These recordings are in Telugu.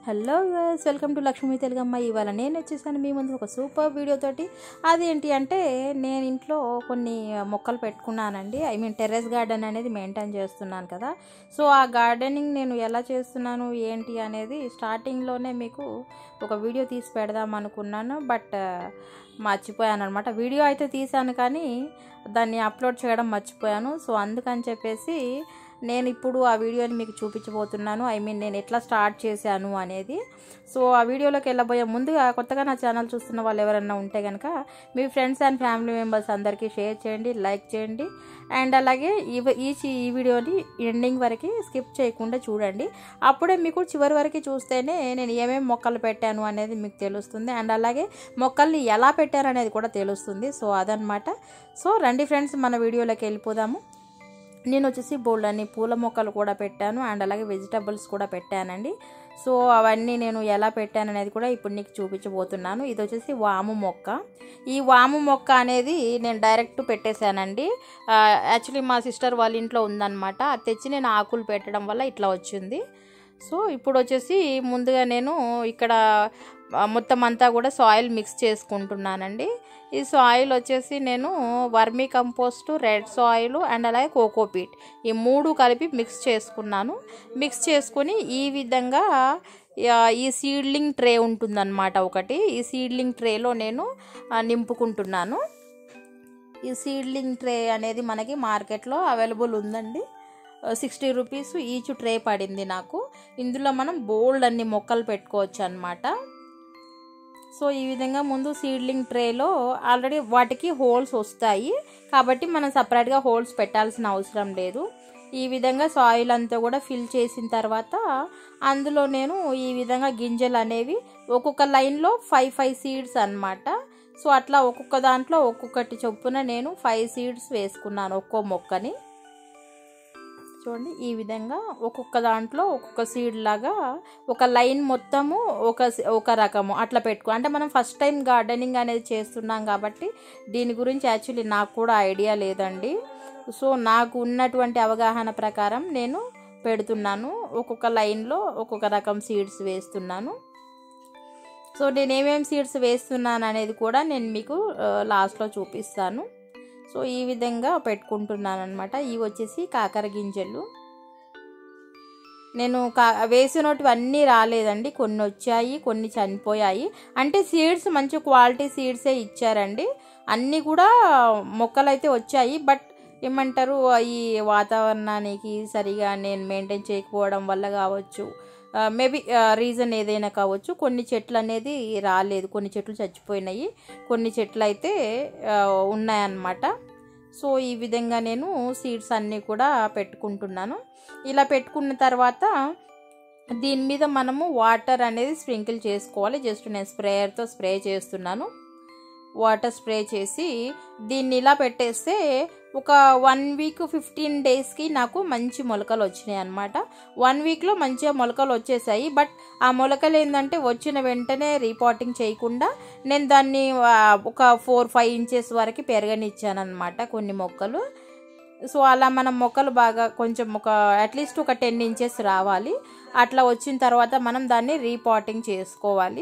hello guys welcome to Lakshmi Telugamma ఇవాళ నేను వచ్చేసాను మీ ముందు ఒక సూపర్ వీడియోతోటి అదేంటి అంటే నేను ఇంట్లో కొన్ని మొక్కలు పెట్టుకున్నానండి ఐ మీన్ టెర్రస్ గార్డెన్ అనేది మెయింటైన్ చేస్తున్నాను కదా సో ఆ గార్డెనింగ్ నేను ఎలా చేస్తున్నాను ఏంటి అనేది స్టార్టింగ్లోనే మీకు ఒక వీడియో తీసి పెడదాం అనుకున్నాను బట్ మర్చిపోయాను అనమాట వీడియో అయితే తీసాను కానీ దాన్ని అప్లోడ్ చేయడం మర్చిపోయాను సో అందుకని చెప్పేసి నేను ఇప్పుడు ఆ వీడియోని మీకు చూపించబోతున్నాను ఐ మీన్ నేను ఎట్లా స్టార్ట్ చేశాను అనేది సో ఆ వీడియోలోకి వెళ్ళబోయే ముందుగా కొత్తగా నా ఛానల్ చూస్తున్న వాళ్ళు ఎవరైనా ఉంటే కనుక మీ ఫ్రెండ్స్ అండ్ ఫ్యామిలీ మెంబర్స్ అందరికీ షేర్ చేయండి లైక్ చేయండి అండ్ అలాగే ఈ ఈ ఈ వీడియోని ఎండింగ్ వరకు స్కిప్ చేయకుండా చూడండి అప్పుడే మీకు చివరి వరకు చూస్తేనే నేను ఏమేమి మొక్కలు పెట్టాను అనేది మీకు తెలుస్తుంది అండ్ అలాగే మొక్కల్ని ఎలా పెట్టారు అనేది కూడా తెలుస్తుంది సో అదనమాట సో రండి ఫ్రెండ్స్ మన వీడియోలోకి వెళ్ళిపోదాము నేను వచ్చేసి బోల్డ్ అన్ని పూల మొక్కలు కూడా పెట్టాను అండ్ అలాగే వెజిటబుల్స్ కూడా పెట్టానండి సో అవన్నీ నేను ఎలా పెట్టాను అనేది కూడా ఇప్పుడు నీకు చూపించబోతున్నాను ఇది వచ్చేసి వాము మొక్క ఈ వాము మొక్క అనేది నేను డైరెక్ట్ పెట్టేశానండి యాక్చువల్లీ మా సిస్టర్ వాళ్ళ ఇంట్లో ఉందన్నమాట అది తెచ్చి నేను ఆకులు పెట్టడం వల్ల ఇట్లా వచ్చింది సో ఇప్పుడు వచ్చేసి ముందుగా నేను ఇక్కడ మొత్తం అంతా కూడా సాయిల్ మిక్స్ చేసుకుంటున్నానండి ఈ సాయిల్ వచ్చేసి నేను vermi compost red soil and అలాగే కోకోపీట్ ఈ మూడు కలిపి మిక్స్ చేసుకున్నాను మిక్స్ చేసుకుని ఈ విధంగా ఈ సీడ్లింగ్ ట్రే ఉంటుందన్నమాట ఒకటి ఈ సీడ్లింగ్ ట్రేలో నేను నింపుకుంటున్నాను ఈ సీడ్లింగ్ ట్రే అనేది మనకి మార్కెట్లో అవైలబుల్ ఉందండి సిక్స్టీ రూపీస్ ఈచ్ ట్రే పడింది నాకు ఇందులో మనం బోల్డ్ అన్ని మొక్కలు పెట్టుకోవచ్చు అనమాట సో ఈ విధంగా ముందు సీడ్లింగ్ ట్రేలో ఆల్రెడీ వాటికి హోల్స్ వస్తాయి కాబట్టి మనం సపరేట్గా హోల్స్ పెట్టాల్సిన అవసరం లేదు ఈ విధంగా సాయిల్ అంతా కూడా ఫిల్ చేసిన తర్వాత అందులో నేను ఈ విధంగా గింజలు అనేవి ఒక్కొక్క లైన్లో ఫైవ్ ఫైవ్ సీడ్స్ అనమాట సో అట్లా ఒక్కొక్క దాంట్లో ఒక్కొక్కటి చొప్పున నేను ఫైవ్ సీడ్స్ వేసుకున్నాను ఒక్కో మొక్కని చూడండి ఈ విధంగా ఒక్కొక్క దాంట్లో ఒక్కొక్క సీడ్ లాగా ఒక లైన్ మొత్తము ఒక ఒక రకము అట్లా పెట్టుకో అంటే మనం ఫస్ట్ టైం గార్డెనింగ్ అనేది చేస్తున్నాం కాబట్టి దీని గురించి యాక్చువల్లీ నాకు కూడా ఐడియా లేదండి సో నాకు ఉన్నటువంటి అవగాహన ప్రకారం నేను పెడుతున్నాను ఒక్కొక్క లైన్లో ఒక్కొక్క రకం సీడ్స్ వేస్తున్నాను సో నేను ఏమేమి సీడ్స్ వేస్తున్నాను అనేది కూడా నేను మీకు లాస్ట్లో చూపిస్తాను సో ఈ విధంగా పెట్టుకుంటున్నాను అనమాట ఇవి వచ్చేసి కాకర గింజలు నేను కా వేసినవి అన్నీ రాలేదండి కొన్ని వచ్చాయి కొన్ని చనిపోయాయి అంటే సీడ్స్ మంచి క్వాలిటీ సీడ్సే ఇచ్చారండి అన్నీ కూడా మొక్కలు అయితే వచ్చాయి బట్ ఏమంటారు ఈ వాతావరణానికి సరిగా నేను మెయింటైన్ చేయకపోవడం వల్ల కావచ్చు మేబీ రీజన్ ఏదైనా కావచ్చు కొన్ని చెట్లు అనేది రాలేదు కొన్ని చెట్లు చచ్చిపోయినాయి కొన్ని చెట్లు అయితే ఉన్నాయన్నమాట సో ఈ విధంగా నేను సీడ్స్ అన్నీ కూడా పెట్టుకుంటున్నాను ఇలా పెట్టుకున్న తర్వాత దీని మీద మనము వాటర్ అనేది స్ప్రింకిల్ చేసుకోవాలి జస్ట్ నేను స్ప్రేయర్తో స్ప్రే చేస్తున్నాను వాటర్ స్ప్రే చేసి దీన్ని ఇలా పెట్టేస్తే ఒక వన్ వీక్ ఫిఫ్టీన్ డేస్కి నాకు మంచి మొలకలు వచ్చినాయి అనమాట వన్ వీక్లో మంచిగా మొలకలు వచ్చేసాయి బట్ ఆ మొలకలు ఏంటంటే వచ్చిన వెంటనే రీపాటింగ్ చేయకుండా నేను దాన్ని ఒక ఫోర్ ఫైవ్ ఇంచెస్ వరకు పెరగనిచ్చాను అనమాట కొన్ని మొక్కలు సో అలా మనం మొక్కలు బాగా కొంచెం ఒక అట్లీస్ట్ ఒక టెన్ ఇంచెస్ రావాలి అట్లా వచ్చిన తర్వాత మనం దాన్ని రీపాటింగ్ చేసుకోవాలి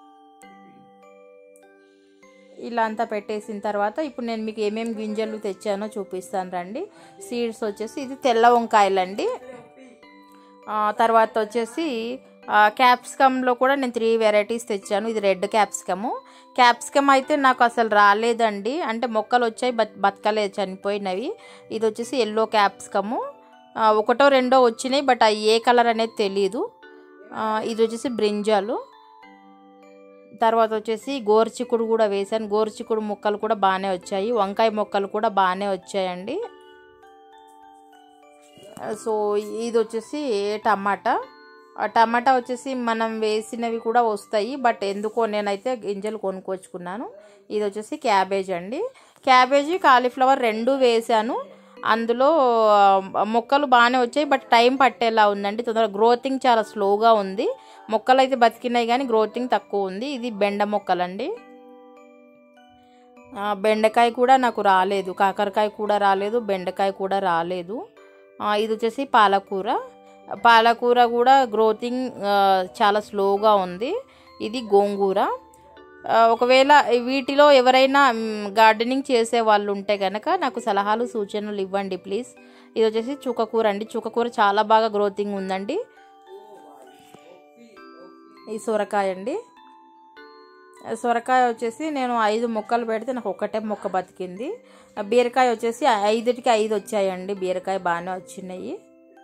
ఇలా అంతా పెట్టేసిన తర్వాత ఇప్పుడు నేను మీకు ఏమేమి గింజలు తెచ్చానో చూపిస్తాను రండి సీడ్స్ వచ్చేసి ఇది తెల్ల వంకాయలండి తర్వాత వచ్చేసి క్యాప్సికమ్లో కూడా నేను త్రీ వెరైటీస్ తెచ్చాను ఇది రెడ్ క్యాప్సికము క్యాప్సికమ్ అయితే నాకు అసలు రాలేదండి అంటే మొక్కలు వచ్చాయి బత్ బతకలేదు చనిపోయినవి ఇది వచ్చేసి ఎల్లో క్యాప్సికము ఒకటో రెండో వచ్చినాయి బట్ అవి ఏ కలర్ అనేది తెలీదు ఇది వచ్చేసి బ్రింజాలు తర్వాత వచ్చేసి గోరుచిక్కుడు కూడా వేసాను గోరుచిక్కుడు ముక్కలు కూడా బాగానే వచ్చాయి వంకాయ మొక్కలు కూడా బాగానే వచ్చాయండి సో ఇది వచ్చేసి టమాటా టమాటా వచ్చేసి మనం వేసినవి కూడా వస్తాయి బట్ ఎందుకో నేనైతే గింజలు కొనుక్కొచ్చుకున్నాను ఇది వచ్చేసి క్యాబేజ్ అండి క్యాబేజీ కాలీఫ్లవర్ రెండు వేసాను అందులో మొక్కలు బాగానే వచ్చాయి బట్ టైం పట్టేలా ఉందండి తొందరగా గ్రోతింగ్ చాలా స్లోగా ఉంది మొక్కలు అయితే బతికినాయి కానీ గ్రోతింగ్ తక్కువ ఉంది ఇది బెండ మొక్కలండి బెండకాయ కూడా నాకు రాలేదు కాకరకాయ కూడా రాలేదు బెండకాయ కూడా రాలేదు ఇది వచ్చేసి పాలకూర పాలకూర కూడా గ్రోతింగ్ ఆ, చాలా స్లోగా ఉంది ఇది గోంగూర ఆ, ఒకవేళ వీటిలో ఎవరైనా గార్డెనింగ్ చేసే వాళ్ళు ఉంటే కనుక నాకు సలహాలు సూచనలు ఇవ్వండి ప్లీజ్ ఇది వచ్చేసి చుక్కకూర అండి చుక్కకూర చాలా బాగా గ్రోతింగ్ ఉందండి ఈ సొరకాయ అండి సొరకాయ వచ్చేసి నేను ఐదు మొక్కలు పెడితే నాకు ఒకటే మొక్క బతికింది ఆ బీరకాయ వచ్చేసి ఐదుటికి ఐదు వచ్చాయండి బీరకాయ బాగానే వచ్చినాయి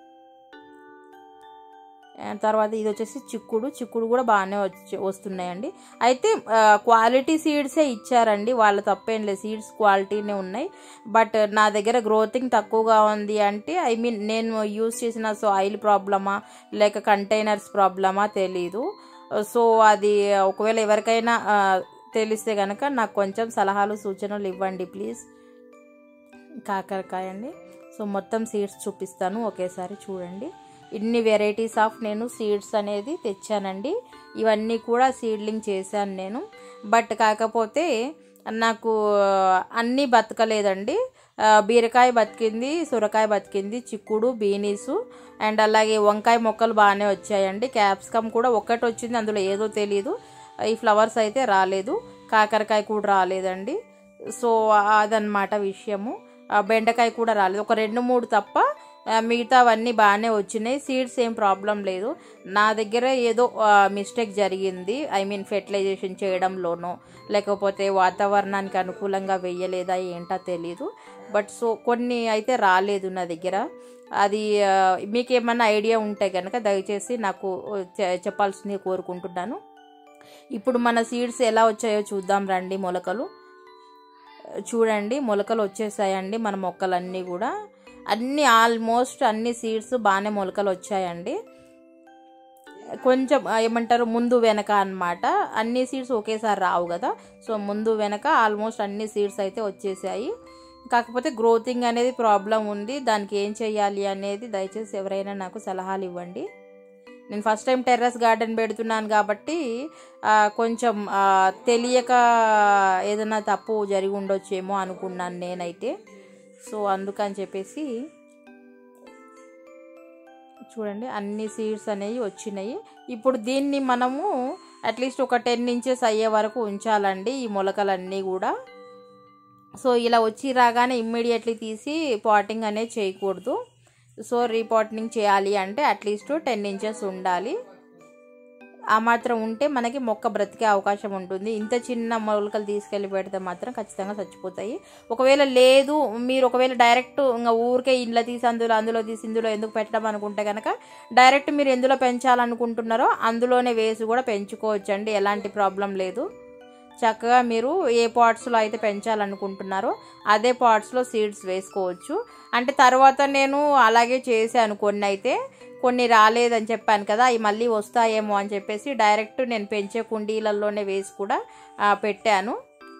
ఆ తర్వాత ఇది వచ్చేసి చిక్కుడు చిక్కుడు కూడా బాగానే వచ్చి వస్తున్నాయండి అయితే ఆ, క్వాలిటీ సీడ్సే ఇచ్చారండి వాళ్ళ తప్పేం లేదు సీడ్స్ క్వాలిటీనే ఉన్నాయి బట్ నా దగ్గర గ్రోతింగ్ తక్కువగా ఉంది అంటే ఐ మీన్ నేను యూస్ చేసిన సాయిల్ ప్రాబ్లమా లేక కంటైనర్స్ ప్రాబ్లమా తెలీదు సో అది ఒకవేళ ఎవరికైనా ఆ, తెలిస్తే కనుక నాకు కొంచెం సలహాలు సూచనలు ఇవ్వండి ప్లీజ్ కాకరకాయ అండి సో మొత్తం సీడ్స్ చూపిస్తాను ఒకేసారి చూడండి ఇన్ని వెరైటీస్ ఆఫ్ నేను సీడ్స్ అనేది తెచ్చానండి ఇవన్నీ కూడా సీడ్లింగ్ చేశాను నేను బట్ కాకపోతే నాకు అన్నీ బతకలేదండి ఆ, బీరకాయ బతికింది సొరకాయ బతికింది చిక్కుడు బీనీసు అండ్ అలాగే వంకాయ మొక్కలు బాగానే వచ్చాయండి క్యాప్సికమ్ కూడా ఒక్కటి వచ్చింది అందులో ఏదో తెలియదు ఈ ఫ్లవర్స్ అయితే రాలేదు కాకరకాయ కూడా రాలేదండి సో అదనమాట విషయము ఆ, బెండకాయ కూడా రాలేదు ఒక రెండు మూడు తప్ప ఆ, మిగతావన్నీ బాగానే వచ్చినాయి సీడ్స్ ఏం ప్రాబ్లం లేదు నా దగ్గర ఏదో మిస్టేక్ జరిగింది ఐ మీన్ ఫెర్టిలైజేషన్ చేయడంలోనో లేకపోతే వాతావరణానికి అనుకూలంగా వెయ్యలేదా ఏంటో తెలీదు బట్ సో కొన్ని అయితే రాలేదు నా దగ్గర అది ఆ, మీకు ఏమన్నా ఐడియా ఉంటే కనుక దయచేసి నాకు చె- చెప్పాల్సింది కోరుకుంటున్నాను ఇప్పుడు మన సీడ్స్ ఎలా వచ్చాయో చూద్దాం రండి మొలకలు చూడండి మొలకలు వచ్చేసాయండి మన మొక్కలన్నీ కూడా అన్ని ఆల్మోస్ట్ అన్ని సీడ్స్ బాగానే మొలకలు వచ్చాయండి కొంచెం ఆ, ఏమంటారు ముందు వెనక అన్నమాట అన్ని సీడ్స్ ఒకేసారి రావు కదా సో ముందు వెనక ఆల్మోస్ట్ అన్ని సీడ్స్ అయితే వచ్చేసాయి కాకపోతే గ్రోతింగ్ అనేది ప్రాబ్లం ఉంది దానికి ఏం చేయాలి అనేది దయచేసి ఎవరైనా నాకు సలహాలు ఇవ్వండి నేను ఫస్ట్ టైం టెర్రస్ గార్డెన్ పెడుతున్నాను కాబట్టి ఆ, కొంచెం ఆ, తెలియక ఏదైనా తప్పు జరిగి ఉండొచ్చేమో అనుకున్నాను నేనైతే సో అందుకని చెప్పేసి చూడండి అన్ని సీడ్స్ అనేవి వచ్చినాయి ఇప్పుడు దీన్ని మనము అట్లీస్ట్ ఒక టెన్ ఇంచెస్ అయ్యే వరకు ఉంచాలండి ఈ మొలకలన్నీ కూడా సో ఇలా వచ్చి రాగానే ఇమ్మీడియట్లీ తీసి పాటింగ్ అనేది చేయకూడదు సో రీపాటింగ్ చేయాలి అంటే అట్లీస్ట్ టెన్ ఇంచెస్ ఉండాలి ఆ మాత్రం ఉంటే మనకి మొక్క బ్రతికే అవకాశం ఉంటుంది ఇంత చిన్న మొలకలు తీసుకెళ్ళి పెడితే మాత్రం ఖచ్చితంగా చచ్చిపోతాయి ఒకవేళ లేదు మీరు ఒకవేళ డైరెక్ట్ ఇంకా ఊరికే ఇంట్లో తీసి అందులో అందులో తీసి ఇందులో ఎందుకు పెట్టడం అనుకుంటే కనుక డైరెక్ట్ మీరు ఎందులో పెంచాలనుకుంటున్నారో అందులోనే వేసి కూడా పెంచుకోవచ్చు అండి ఎలాంటి ప్రాబ్లం లేదు చక్కగా మీరు ఏ పాట్స్లో అయితే పెంచాలనుకుంటున్నారో అదే పాట్స్లో సీడ్స్ వేసుకోవచ్చు అంటే తర్వాత నేను అలాగే చేశాను కొన్ని అయితే కొన్ని రాలేదని చెప్పాను కదా అవి మళ్ళీ వస్తాయేమో అని చెప్పేసి డైరెక్ట్ నేను పెంచే కుండీలలోనే వేసి కూడా ఆ, పెట్టాను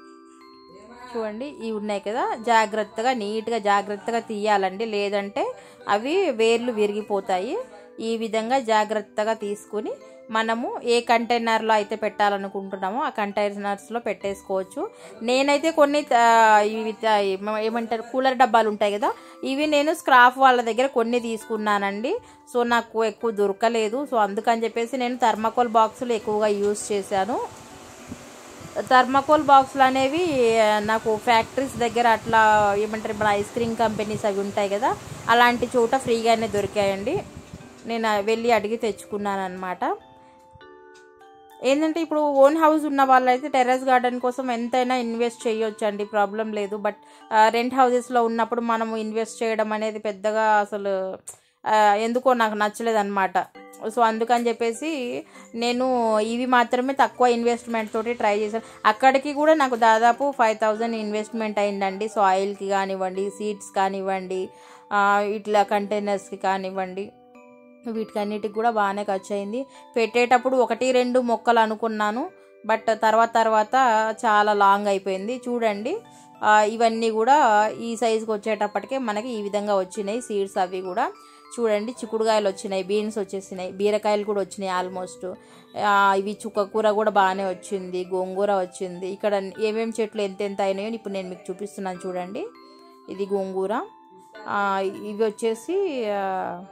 చూడండి ఇవి ఉన్నాయి కదా జాగ్రత్తగా నీట్గా జాగ్రత్తగా తీయాలండి లేదంటే అవి వేర్లు విరిగిపోతాయి ఈ విధంగా జాగ్రత్తగా తీసుకుని మనము ఏ కంటైనర్లో అయితే పెట్టాలనుకుంటున్నామో ఆ కంటైనర్స్లో పెట్టేసుకోవచ్చు నేనైతే కొన్ని ఆ, ఇవి త- ఏమ- ఏమంటారు కూలర్ డబ్బాలు ఉంటాయి కదా ఇవి నేను స్క్రాఫ్ వాళ్ళ దగ్గర కొన్ని తీసుకున్నానండి సో నాకు ఎక్కువ దొరకలేదు సో అందుకని చెప్పేసి నేను థర్మాకోల్ బాక్సులు ఎక్కువగా యూస్ చేశాను థర్మాకోల్ బాక్సులు అనేవి ఆ, నాకు ఫ్యాక్టరీస్ దగ్గర అట్లా ఏమంటారు ఇప్పుడు ఐస్ క్రీమ్ కంపెనీస్ అవి ఉంటాయి కదా అలాంటి చోట ఫ్రీగానే దొరికాయండి నేను వెళ్ళి అడిగి తెచ్చుకున్నాను అనమాట ఏంటంటే ఇప్పుడు ఓన్ హౌస్ ఉన్న వాళ్ళైతే టెర్రస్ గార్డెన్ కోసం ఎంతైనా ఇన్వెస్ట్ చేయొచ్చు అండి ప్రాబ్లం లేదు బట్ రెంట్ హౌసెస్లో ఉన్నప్పుడు మనము ఇన్వెస్ట్ చేయడం అనేది పెద్దగా అసలు ఆ, ఎందుకో నాకు నచ్చలేదు అనమాట సో అందుకని చెప్పేసి నేను ఇవి మాత్రమే తక్కువ ఇన్వెస్ట్మెంట్ తోటి ట్రై చేశాను అక్కడికి కూడా నాకు దాదాపు ఫైవ్ థౌజండ్ ఇన్వెస్ట్మెంట్ అయిందండి సాయిల్కి కానివ్వండి సీడ్స్ కానివ్వండి ఆ, ఇట్లా కంటైనర్స్కి కానివ్వండి వీటికన్నిటికి కూడా బాగానే ఖర్చు అయింది పెట్టేటప్పుడు ఒకటి రెండు మొక్కలు అనుకున్నాను బట్ తర్వాత తర్వాత చాలా లాంగ్ అయిపోయింది చూడండి ఆ, ఇవన్నీ కూడా ఈ సైజుకి వచ్చేటప్పటికే మనకి ఈ విధంగా వచ్చినాయి సీడ్స్ అవి కూడా చూడండి చిక్కుడుకాయలు వచ్చినాయి బీన్స్ వచ్చేసినాయి బీరకాయలు కూడా వచ్చినాయి ఆల్మోస్ట్ ఆ, ఇవి చుక్క కూర కూడా బాగానే వచ్చింది గోంగూర వచ్చింది ఇక్కడ ఏమేమి చెట్లు ఎంత ఎంత అయినాయో ఇప్పుడు నేను మీకు చూపిస్తున్నాను చూడండి ఇది గోంగూర ఆ, ఇవి వచ్చేసి ఆ,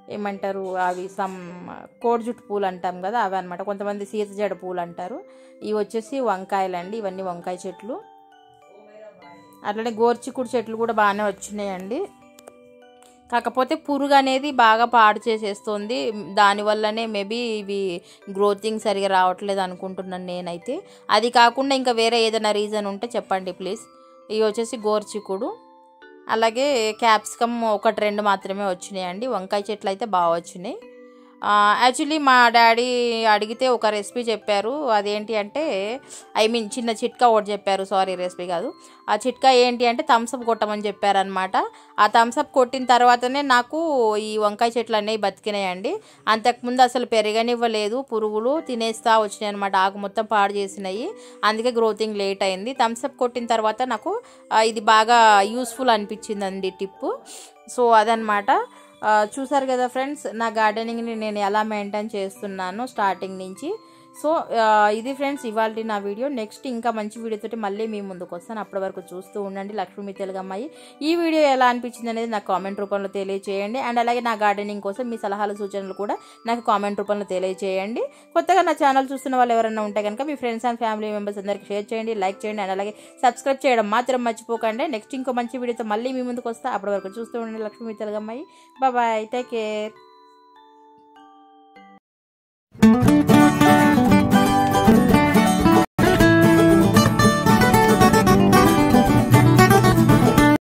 ఏమంటారు అవి సమ్ కోడి జుట్టు పూలు అంటాం కదా అవి అనమాట కొంతమంది సీత జడ పూలు అంటారు ఇవి వచ్చేసి వంకాయలు అండి ఇవన్నీ వంకాయ చెట్లు అట్లనే గోర్చిక్కుడు చెట్లు కూడా బాగానే వచ్చినాయండి కాకపోతే పురుగు అనేది బాగా పాడు చేసేస్తుంది దానివల్లనే మేబీ ఇవి గ్రోతింగ్ సరిగా రావట్లేదు అనుకుంటున్నాను నేనైతే అది కాకుండా ఇంకా వేరే ఏదైనా రీజన్ ఉంటే చెప్పండి ప్లీజ్ ఇవి వచ్చేసి గోర్చిక్కుడు అలాగే క్యాప్సికమ్ ఒకటి రెండు మాత్రమే వచ్చినాయండి వంకాయ చెట్లు అయితే బాగా వచ్చినాయి యాక్చువల్లీ మా డాడీ అడిగితే ఒక రెసిపీ చెప్పారు అదేంటి అంటే ఐ మీన్ చిన్న చిట్కా ఒకటి చెప్పారు సారీ రెసిపీ కాదు ఆ చిట్కా ఏంటి అంటే థమ్స్అప్ కొట్టమని చెప్పారనమాట ఆ థమ్స్అప్ కొట్టిన తర్వాతనే నాకు ఈ వంకాయ చెట్లు అనేవి బతికినాయండి అంతకుముందు అసలు పెరగనివ్వలేదు పురుగులు తినేస్తా వచ్చినాయి అనమాట ఆకు మొత్తం పాడు చేసినాయి అందుకే గ్రోతింగ్ లేట్ అయింది థమ్స్అప్ కొట్టిన తర్వాత నాకు ఆ, ఇది బాగా యూస్ఫుల్ అనిపించిందండి టిప్పు సో అదనమాట ఆ, చూసారు కదా ఫ్రెండ్స్ నా గార్డెనింగ్ని నేను ఎలా మెయింటైన్ చేస్తున్నాను స్టార్టింగ్ నుంచి సో ఆ, ఇది ఫ్రెండ్స్ ఇవాళ నా వీడియో నెక్స్ట్ ఇంకా మంచి వీడియోతోటి మళ్ళీ మీ ముందుకు వస్తాను అప్పటి వరకు చూస్తూ ఉండండి లక్ష్మీ తెలుగు అమ్మాయి ఈ వీడియో ఎలా అనిపించింది అనేది నాకు కామెంట్ రూపంలో తెలియజేయండి అండ్ అలాగే నా గార్డెనింగ్ కోసం మీ సలహాలు సూచనలు కూడా నాకు కామెంట్ రూపంలో తెలియజేయండి కొత్తగా నా ఛానల్ చూస్తున్న వాళ్ళు ఎవరైనా ఉంటే కనుక మీ ఫ్రెండ్స్ అండ్ ఫ్యామిలీ మెంబర్స్ అందరికీ షేర్ చేయండి లైక్ చేయండి అండ్ అలాగే సబ్స్క్రైబ్ చేయడం మాత్రం మర్చిపోకండి నెక్స్ట్ ఇంకో మంచి వీడియోతో మళ్ళీ మీ ముందుకు వస్తా అప్పటి వరకు చూస్తూ ఉండండి లక్ష్మీ తెలుగు అమ్మాయి బాయ్ టేక్ కేర్